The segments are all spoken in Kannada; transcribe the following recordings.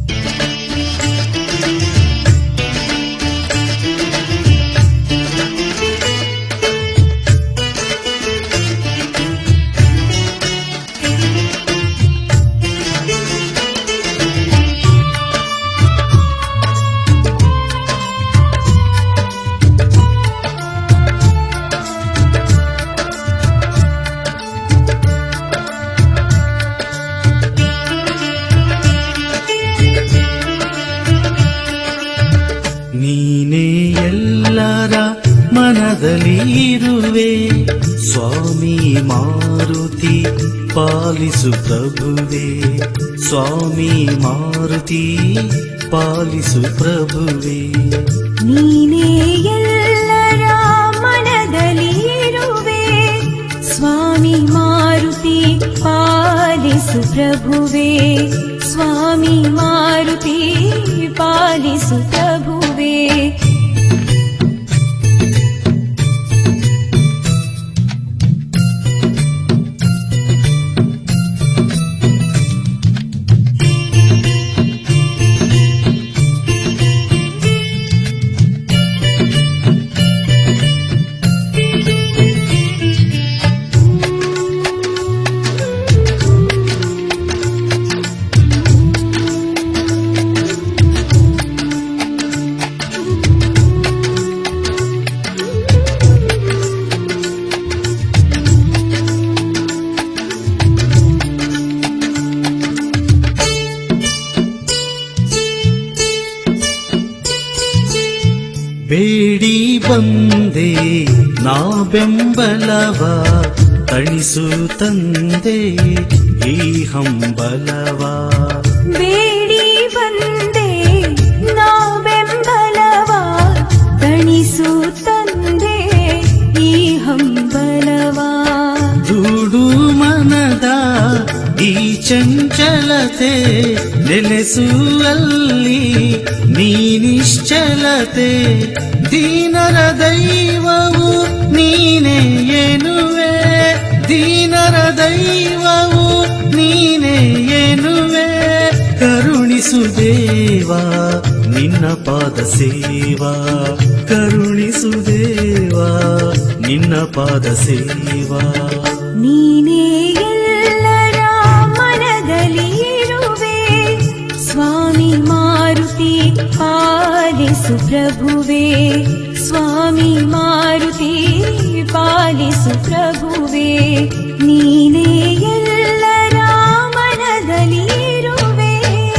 ನೀನೇ ಎಲ್ಲರ ಮನದಲ್ಲಿ ಇರುವೆ ಸ್ವಾಮಿ ಮಾರುತಿ ಪಾಲಿಸು ಪ್ರಭುವೆ ಸ್ವಾಮಿ ಮಾರುತಿ ಪಾಲಿಸು ಪ್ರಭುವೆ ನೀನೇ ಎಲ್ಲರ ಮನದಲ್ಲಿರುವೆ ಸ್ವಾಮಿ ಮಾರುತಿ ಪಾಲಿಸು ಪ್ರಭುವೆ ಸ್ವಾಮಿ ಮಾರುತಿ ಪಾಲಿಸು ಪ್ರಭುವೆ ಬೇಡಿ ಬಂದೆ ನಾ ಬೆಂಬಲವ ತಣಿಸು ತಂದೆ ಈ ಹಂಬಲವ ಬೇಡಿ ಬಂದೆ ನಾವು ಬೆಂಬಲವ ತಣಿಸು ತಂದೆ ಈ ಹಂಬಲವ ದುಡು ಮನದ ಈ ಚಂಚಲತೆ ನೆಲೆಸುವಲ್ಲಿ ನೀ ನಿಶ್ಚಲತೆ ದೀನರ ದೈವವು ನೀನೇ ಎನ್ನುವೆ ದೀನರ ದೈವವು ನೀನೇ ಎನ್ನುವೆ ಕರುಣಿಸು ದೇವಾ ನಿನ್ನ ಪಾದ ಸೇವಾ ಕರುಣಿಸು ದೇವಾ ನಿನ್ನ ಪಾದ ಸೇವಾ ನೀನೇ ಎಲ್ಲರ ಮನದಲ್ಲಿರುವೆ ಸ್ವಾಮಿ ಮಾರುತಿ ಪಾಲಿಸು ಪ್ರಭುವೆ ಸ್ವಾಮಿ ಮಾರುತಿ ಪಾಲಿಸು ಪ್ರಭುವೆ ನೀನೇ ಎಲ್ಲರ ಮನದಲ್ಲಿರುವೆ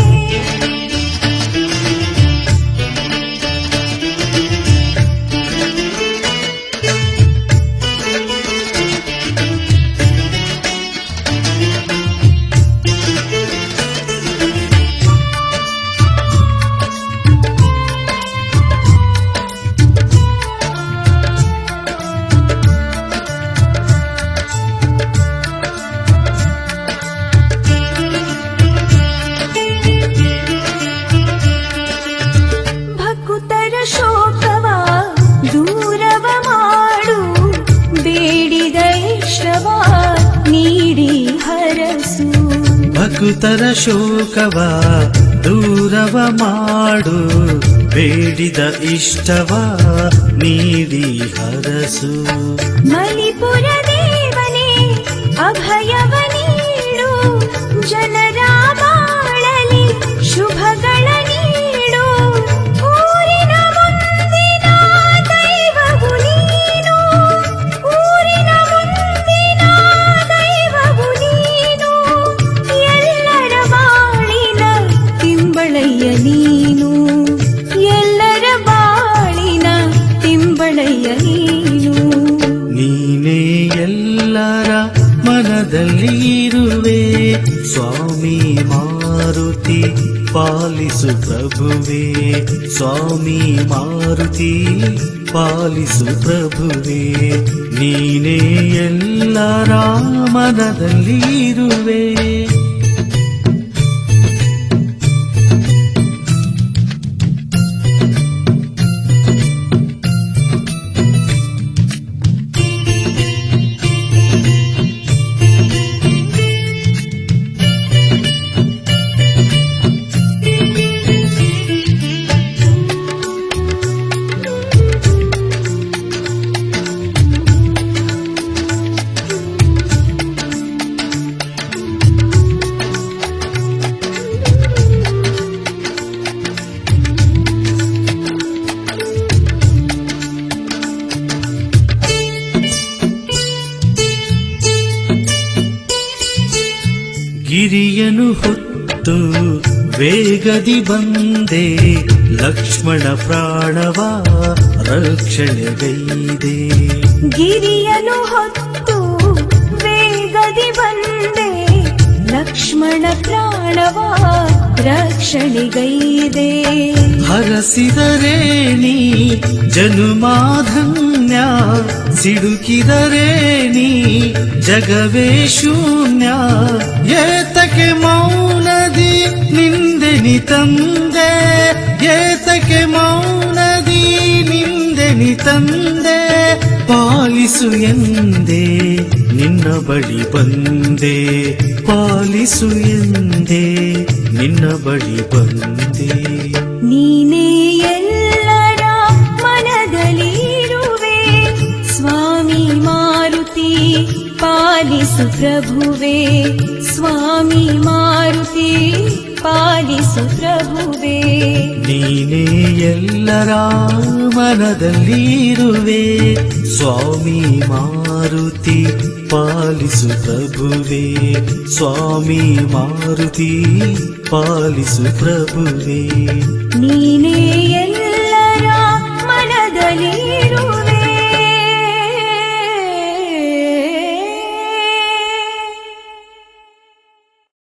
ಭಕುತರ ಶೋಕವ ದೂರವ ಮಾಡು ಬೇಡಿದ ಇಷ್ಟವ ನೀಡಿ ಹರಸು ಭಕುತರ ಶೋಕವ ದೂರವ ಮಾಡು ಬೇಡಿದ ಇಷ್ಟವ ನೀಡಿ ಹರಸು ಮಲಿಪುರ ದೇವನೇ ಅಭಯವ ನೀಡು ಜನರ ಬಾಳಲಿ ಶುಭಗಳ ನೀಡು ಊರಿನ ಮುಂದಿನ ದೈವವು ನೀನು ಊರಿನ ಮುಂದಿನ ದೈವವು ನೀನು ಎಲ್ಲರ ಬಾಳಿನ ತಿಂಬಳಯ್ಯ ನೀನು ಎಲ್ಲರ ಬಾಳಿನ ತಿಂಬಳಯ್ಯ ನೀನು ನೀನೇ ಎಲ್ಲರ ಮನದಲ್ಲಿ ಇರುವೆ ಸ್ವಾಮಿ ಮಾರುತಿ ಪಾಲಿಸು ಪ್ರಭುವೆ ಸ್ವಾಮಿ ಮಾರುತಿ ಪಾಲಿಸು ಪ್ರಭುವೆ ನೀನೇ ಎಲ್ಲರ ಮನದಲ್ಲಿ ಇರುವೆ ಗಿರಿಯನು ಹೊತ್ತು ವೇಗದಿ ಬಂದೆ ಲಕ್ಷ್ಮಣ ಪ್ರಾಣವ ರಕ್ಷಣೆಗೈದೆ ಗಿರಿಯನು ಹೊತ್ತು ವೇಗದಿ ಬಂದೆ ಲಕ್ಷ್ಮಣ ಪ್ರಾಣವ ರಕ್ಷಣೆಗೈದೆ ಹರಸಿದರೆ ನೀ ಜನುಮಾಧನ್ಯ ಸಿಡುಕಿದರೆ ನೀ ಜಗವೇ ಶೂನ್ಯ ಏತಕ್ಕೆ ಮೌನದಿ ನಿಂದೆನಿ ತಂದೆ ಏತಕ್ಕೆ ಮೌನದಿ ನಿಂದೆನಿ ತಂದೆ ಪಾಲಿಸು ಎಂದೇ ನಿನ್ನ ಬಳಿ ಬಂದೆ ಪಾಲಿಸು ಎಂದೇ ನಿನ್ನ ಬಳಿ ಬಂದೆ ನೀನೇ ಎಲ್ಲರ ಮನದಲ್ಲಿರುವೆ ಸ್ವಾಮಿ ಮಾರುತಿ ಪಾಲಿಸು ಪ್ರಭುವೆ ಸ್ವಾಮಿ ಮಾರುತಿ ಪಾಲಿಸು ಪ್ರಭುವೆ ನೀನೇ ಎಲ್ಲರ ಮನದಲ್ಲಿರುವೆ ಸ್ವಾಮಿ ಮಾರುತಿ ಪಾಲಿಸು ಪ್ರಭುವೆ ಸ್ವಾಮಿ ಮಾರುತಿ ಪಾಲಿಸು ಪ್ರಭುವೆ ನೀನೇ ಎಲ್ಲ